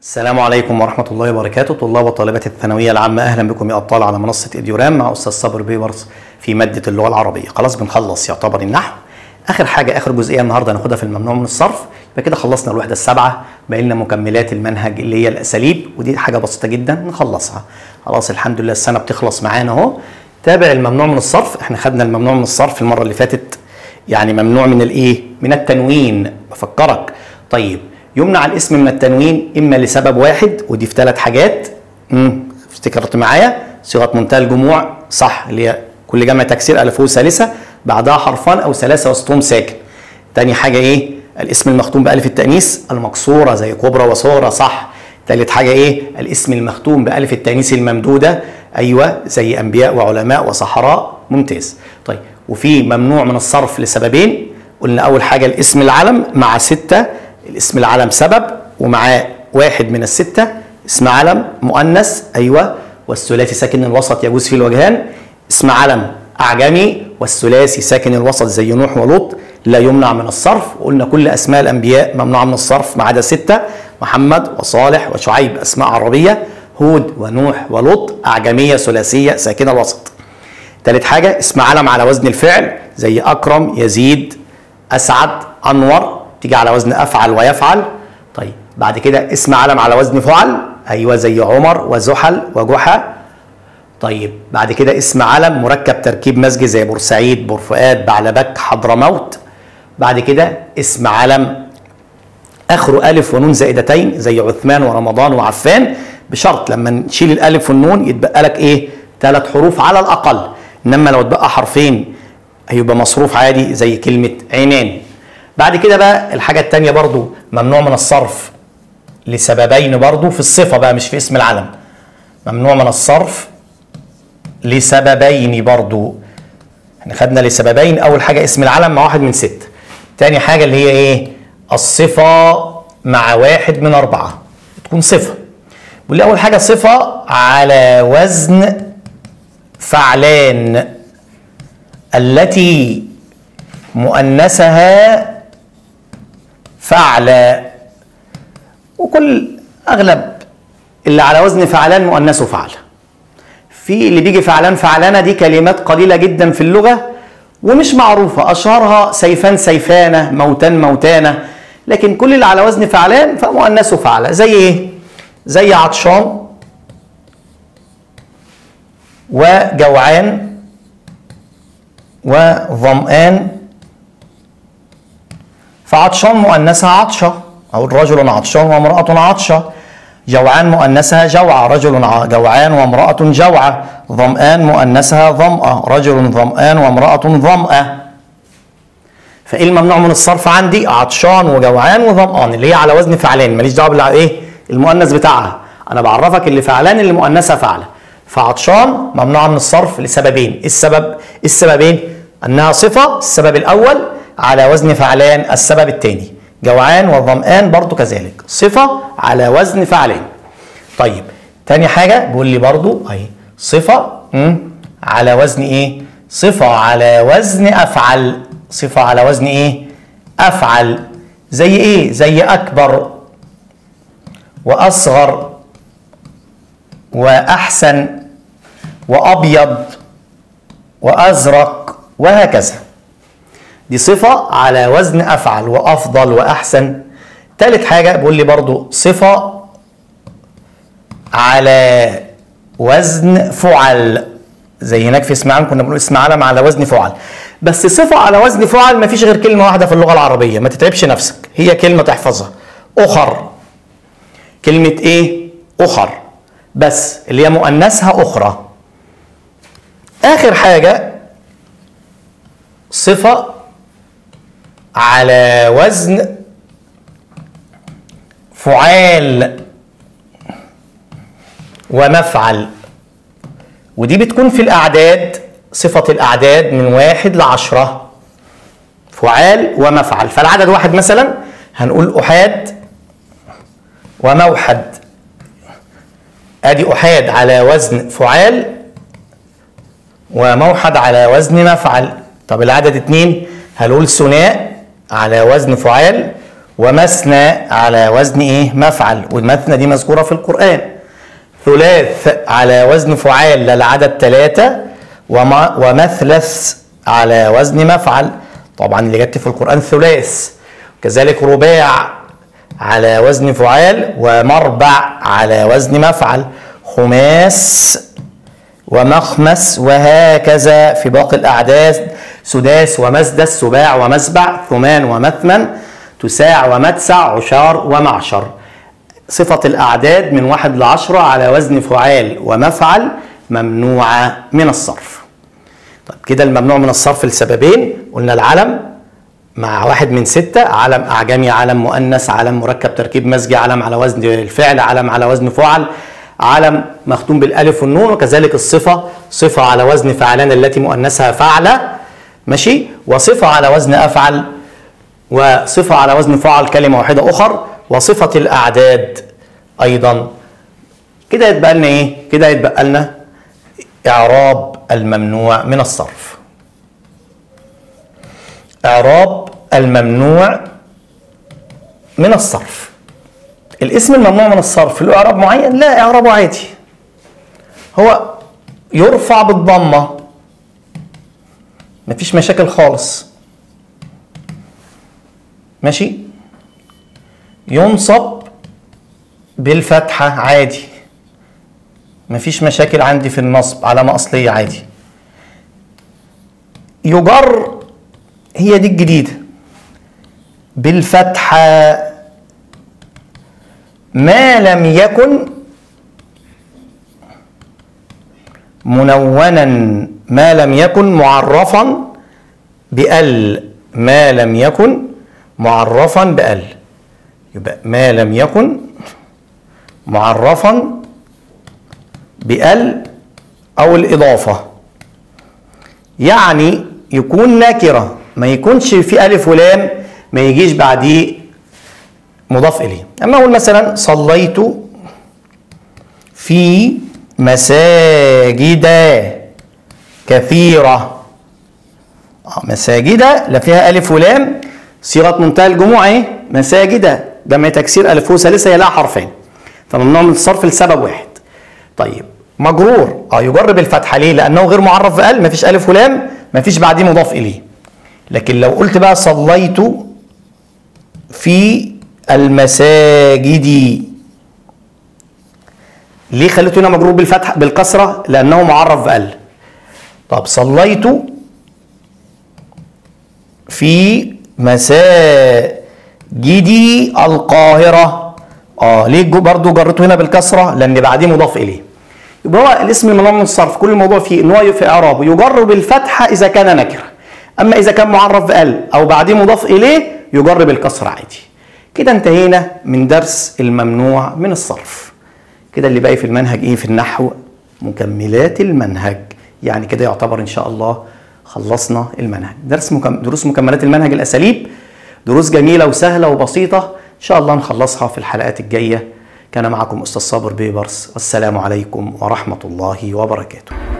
السلام عليكم ورحمة الله وبركاته طلاب وطالبات الثانوية العامة أهلا بكم يا أبطال على منصة إديورام مع أستاذ صبر بيبرز في مادة اللغة العربية خلاص بنخلص يعتبر النحو آخر حاجة آخر جزئية النهاردة هناخدها في الممنوع من الصرف يبقى كده خلصنا الوحدة السابعة باقي لنا مكملات المنهج اللي هي الأساليب ودي حاجة بسيطة جدا نخلصها خلاص الحمد لله السنة بتخلص معانا أهو تابع الممنوع من الصرف احنا خدنا الممنوع من الصرف المرة اللي فاتت يعني ممنوع من الايه من التنوين بفكرك طيب يمنع الاسم من التنوين اما لسبب واحد ودي في ثلاث حاجات امم افتكرت معايا صيغه منتهى الجموع صح اللي هي كل جمع تكسير الف ثالثه بعدها حرفان او ثلاثه وسطهم ساكن تاني حاجه ايه الاسم المختوم بالف التانيث المقصوره زي كبرى وصغرى صح تالت حاجه ايه الاسم المختوم بالف التانيث الممدوده ايوه زي انبياء وعلماء وصحراء ممتاز طيب وفي ممنوع من الصرف لسببين قلنا اول حاجه الاسم العلم مع سته الاسم العلم سبب ومعاه واحد من السته اسم علم مؤنث ايوه والثلاثي ساكن الوسط يجوز فيه الوجهان اسم علم اعجمي والثلاثي ساكن الوسط زي نوح ولوط لا يمنع من الصرف وقلنا كل اسماء الانبياء ممنوعه من الصرف ما عدا سته محمد وصالح وشعيب اسماء عربيه هود ونوح ولوط اعجميه ثلاثيه ساكنه الوسط تالت حاجة اسم علم على وزن الفعل زي أكرم يزيد أسعد أنور تيجي على وزن أفعل ويفعل طيب بعد كده اسم علم على وزن فعل أيوة زي عمر وزحل وجحا طيب بعد كده اسم علم مركب تركيب مزجي زي بورسعيد بورفؤاد بعلبك حضرموت بعد كده اسم علم آخره ألف ونون زائدتين زي عثمان ورمضان وعفان بشرط لما نشيل الألف والنون يتبقى لك إيه ثلاث حروف على الأقل انما لو اتبقى حرفين هيبقى مصروف عادي زي كلمه عينان بعد كده بقى الحاجه الثانيه برضو ممنوع من الصرف لسببين برضو في الصفه بقى مش في اسم العلم ممنوع من الصرف لسببين برضو احنا خدنا لسببين اول حاجه اسم العلم مع واحد من ست تاني حاجه اللي هي ايه الصفه مع واحد من اربعه تكون صفه واللي اول حاجه صفه على وزن فعلان التي مؤنثها فعل وكل اغلب اللي على وزن فعلان مؤنثه فعل في اللي بيجي فعلان فعلانه دي كلمات قليله جدا في اللغه ومش معروفه اشهرها سيفان سيفانه موتان موتانه لكن كل اللي على وزن فعلان فمؤنثه فعل زي ايه زي عطشان وجوعان وظمآن فعطشان مؤنثها عطشة أو رجل عطشان وامرأة عطشة جوعان مؤنثها جوعة رجل جوعان وامرأة جوعة ظمآن مؤنثها ظمأة رجل ظمآن وامرأة ظمأة فإيه الممنوع من الصرف عندي عطشان وجوعان وظمآن اللي هي على وزن فعلان ماليش دعوة بالإيه المؤنث بتاعها أنا بعرفك اللي فعلان اللي مؤنثها فعله فعطشان ممنوعة من الصرف لسببين السبب السببين أنها صفة السبب الأول على وزن فعلان السبب الثاني جوعان وظمآن برضو كذلك صفة على وزن فعلان طيب تاني حاجة بيقول لي برضو أهي صفة على وزن إيه صفة على وزن أفعل صفة على وزن إيه أفعل زي إيه زي أكبر وأصغر وأحسن وأبيض وأزرق وهكذا دي صفة على وزن أفعل وأفضل وأحسن تالت حاجة بيقول لي برضو صفة على وزن فعل زي هناك في اسم علم كنا بنقول اسم علم على وزن فعل بس صفة على وزن فعل ما فيش غير كلمة واحدة في اللغة العربية ما تتعبش نفسك هي كلمة تحفظها أخر كلمة إيه؟ أخر بس اللي هي مؤنثها أخرى آخر حاجة صفة على وزن فعال ومفعل ودي بتكون في الأعداد صفة الأعداد من واحد لعشرة فعال ومفعل فالعدد واحد مثلا هنقول أحاد وموحد ادي احاد على وزن فعال وموحد على وزن مفعل طب العدد اتنين هنقول ثناء على وزن فعال ومثنى على وزن ايه مفعل والمثنى دي مذكوره في القران ثلاث على وزن فعال للعدد ثلاثة وما ومثلث على وزن مفعل طبعا اللي جت في القرآن ثلاث كذلك رباع على وزن فعال ومربع على وزن مفعل خماس ومخمس وهكذا في باقي الأعداد سداس ومسدس سباع ومسبع ثمان ومثمن تساع ومتسع عشار ومعشر صفة الأعداد من واحد لعشرة على وزن فعال ومفعل ممنوعة من الصرف طيب كده الممنوع من الصرف لسببين قلنا العلم مع واحد من ستة علم أعجمي علم مؤنث علم مركب تركيب مزجي علم على وزن الفعل علم على وزن فعل علم مختوم بالألف والنون وكذلك الصفة صفة على وزن فعلان التي مؤنثها فعلة ماشي وصفة على وزن أفعل وصفة على وزن فعل كلمة واحدة أخر وصفة الأعداد أيضا كده يتبقى لنا إيه؟ كده يتبقى لنا إعراب الممنوع من الصرف إعراب الممنوع من الصرف الاسم الممنوع من الصرف له إعراب معين؟ لا إعرابه عادي هو يرفع بالضمة مفيش مشاكل خالص ماشي ينصب بالفتحة عادي مفيش مشاكل عندي في النصب علامة أصلية عادي يجر هي دي الجديدة بالفتحة ما لم يكن منونا ما لم يكن معرفا بال ما لم يكن معرفا بال يبقى ما لم يكن معرفا بال او الاضافه يعني يكون نكره ما يكونش في الف ولام ما يجيش بعديه مضاف اليه اما اقول مثلا صليت في مساجد كثيره آه، مساجد لا فيها الف ولام صيغه منتهى الجموع ايه مساجد جمع تكسير الف ثالثه هي لها حرفين فممنوع من الصرف لسبب واحد طيب مجرور اه يجر بالفتحه ليه لانه غير معرف بال مفيش الف ولام مفيش بعديه مضاف اليه لكن لو قلت بقى صليت في المساجد ليه خليته هنا مجرور بالفتح بالكسره لانه معرف بال طب صليت في مساجد القاهرة اه ليه جو- برضو جرته هنا بالكسرة لان بعديه مضاف اليه يبقى هو الاسم الممنوع من الصرف كل الموضوع فيه ان هو في اعرابه يجر بالفتحة اذا كان نكرة اما اذا كان معرف بال او بعديه مضاف اليه يجر بالكسرة عادي كده انتهينا من درس الممنوع من الصرف كده اللي باقي في المنهج ايه في النحو مكملات المنهج يعني كده يعتبر ان شاء الله خلصنا المنهج درس مكم... دروس مكملات المنهج الاساليب دروس جميله وسهله وبسيطه ان شاء الله نخلصها في الحلقات الجايه كان معكم استاذ صابر بيبرس والسلام عليكم ورحمه الله وبركاته